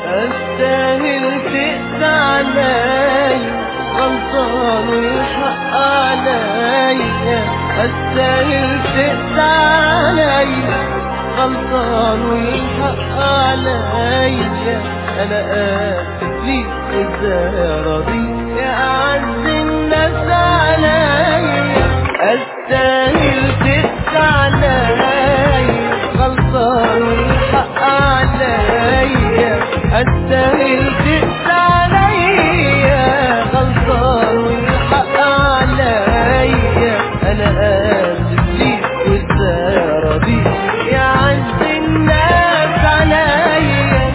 استاهل تقسى علي غلطان والحق عليا استاهل تقسى علي غلطان والحق عليا انا اسف ليك ازاي راضي يا اعز الناس عليا استاهل تقسى علي غلطان والحق عليا استاهل تقسى عليا غلطان والحق عليا انا اسف ليك وازاي راضي يا عز الناس عليا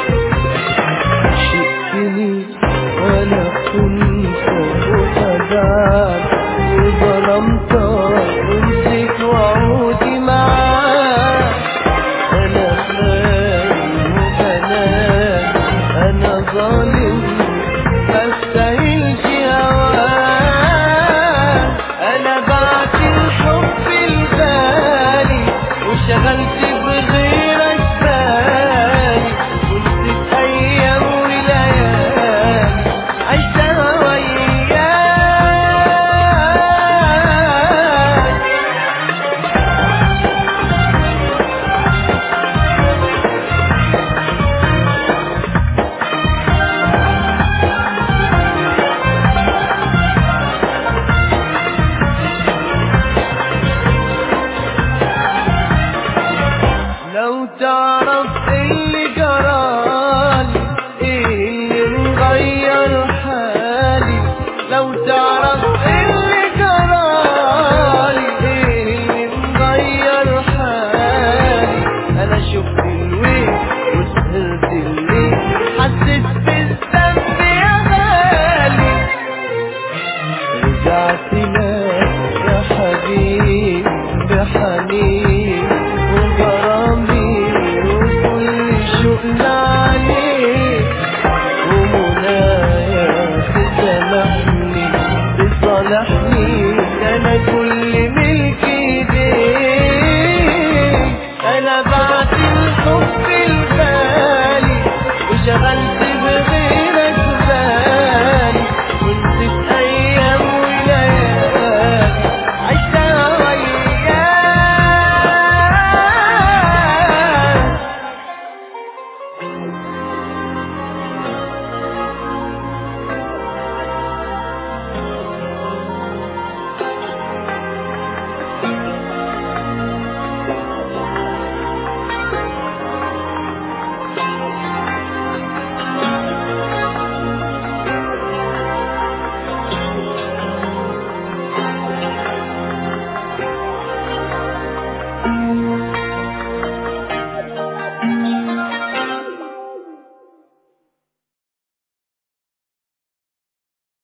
شئتني وانا كنت متبعك وظلمتك ونسيت وعودي معاك انا خاين وبنات انا ظالم مستاهلش هواك انا بعت الحب الغالي وشغلت بغيرك بالي ونسيت ايام وليالي عشتها وياك لو تعرف إيه اللي جرالي ايه اللي مغير حالي لو تعرف إيه اللي جرالي ايه اللي مغير حالي انا شفت الويل وسهرت الليل حسيت بالذنب يا غالي رجعت لك يا حبيبي بحنين وغرامي وكل شوقنا عليك